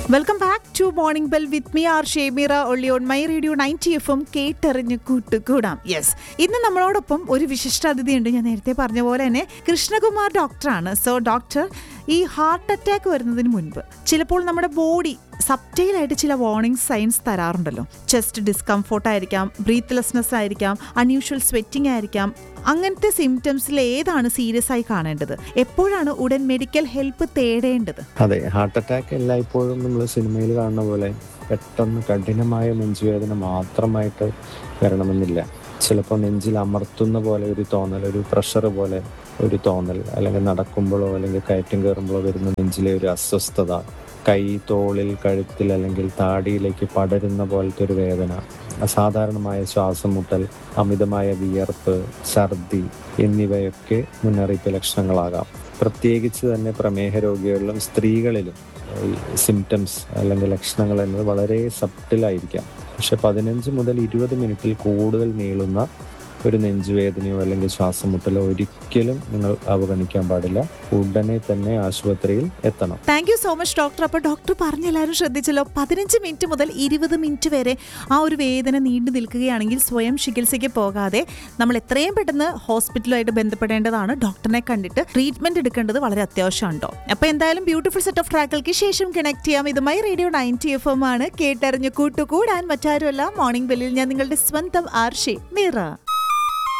welcome back to morning bell with me R Shemira ഒള്ളി on my radio ninety F M കേട്ടറിഞ്ഞ് കൂട്ടുകൂടാം yes ഇന്ന് നമ്മളോടൊപ്പം ഒരു വിശിഷ്ട അതിഥിയുണ്ട് ഞാൻ നേരത്തെ പറഞ്ഞ പോലെ തന്നെ കൃഷ്ണകുമാർ ഡോക്ടറാണ് സോ ഡോക്ടർ ഈ ഹാർട്ട് അറ്റാക്ക് വരുന്നതിന് മുൻപ് ചിലപ്പോൾ നമ്മുടെ ബോഡി സബ്റ്റൈലായിട്ട് ചില വാർണിംഗ് സൈൻസ് തരാറുണ്ടല്ലോ ചെസ്റ്റ് ഡിസ്കംഫോർട്ട് ആയിരിക്കാം ബ്രീത്ത്ലെസ്നെസ് ആയിരിക്കാം അൺയൂഷ്വൽ സ്വെറ്റിംഗ് ആയിരിക്കാം അങ്ങനത്തെ സിംറ്റംസിൽ ഏതാണ് സീരിയസ് ആയി കാണേണ്ടത് എപ്പോഴാണ് ഉടൻ മെഡിക്കൽ ഹെൽപ്പ് തേടേണ്ടത് അതെ ഹാർട്ട് അറ്റാക്ക് എല്ലായ്പ്പോഴും നമ്മൾ സിനിമയിൽ കാണുന്ന പോലെ പെട്ടെന്ന് കഠിനമായ നെഞ്ചുവേദന മാത്രമായിട്ട് വരണമെന്നില്ല ചിലപ്പോൾ നെഞ്ചിൽ അമർത്തുന്ന പോലെ ഒരു തോന്നൽ ഒരു പ്രഷർ പോലെ ഒരു തോന്നൽ അല്ലെങ്കിൽ നടക്കുമ്പോഴോ അല്ലെങ്കിൽ കയറ്റം കയറുമ്പോഴോ വരുന്ന നെഞ്ചിലെ ഒരു അസ്വസ്ഥത കൈ തോളിൽ കഴുത്തിൽ അല്ലെങ്കിൽ താടിയിലേക്ക് പടരുന്ന പോലത്തെ ഒരു വേദന അസാധാരണമായ ശ്വാസം മുട്ടൽ അമിതമായ വിയർപ്പ് ഛർദി എന്നിവയൊക്കെ മുന്നറിയിപ്പ് ലക്ഷണങ്ങളാകാം പ്രത്യേകിച്ച് തന്നെ പ്രമേഹ രോഗികളിലും സ്ത്രീകളിലും സിംറ്റംസ് അല്ലെങ്കിൽ ലക്ഷണങ്ങൾ എന്നത് വളരെ സബ്റ്റിലായിരിക്കാം പക്ഷെ പതിനഞ്ച് മുതൽ ഇരുപത് മിനിറ്റിൽ കൂടുതൽ നീളുന്ന ഒരു നെഞ്ചുവേദനയോ അല്ലെങ്കിൽ ശ്വാസം മുട്ടലോ ഒരിക്കലും നിങ്ങൾ അവഗണിക്കാൻ പാടില്ല ഉടനെ തന്നെ ആശുപത്രിയിൽ എത്തണം thank you so much doctor അപ്പോൾ ഡോക്ടർ പറഞ്ഞ എല്ലാവരും ശ്രദ്ധിച്ചല്ലോ പതിനഞ്ച് മിനിറ്റ് മുതൽ ഇരുപത് മിനിറ്റ് വരെ ആ ഒരു വേദന നീണ്ടു നിൽക്കുകയാണെങ്കിൽ സ്വയം ചികിത്സയ്ക്ക് പോകാതെ നമ്മൾ എത്രയും പെട്ടെന്ന് ഹോസ്പിറ്റലുമായിട്ട് ബന്ധപ്പെടേണ്ടതാണ് ഡോക്ടറിനെ കണ്ടിട്ട് ട്രീറ്റ്മെന്റ് എടുക്കേണ്ടത് വളരെ അത്യാവശ്യമാണ് കേട്ടോ അപ്പോൾ എന്തായാലും ബ്യൂട്ടിഫുൾ സെറ്റ് ഓഫ് ട്രാക്കുകൾക്ക് ശേഷം കണക്ട് ചെയ്യാം ഇത് my radio ninety F M ആണ് കേട്ടറിഞ്ഞ് കൂട്ടുകൂടാൻ മറ്റാരുമല്ല മോർണിംഗ് ബെല്ലിൽ ഞാൻ നിങ്ങളുടെ സ്വന്തം ആർഷി മീറ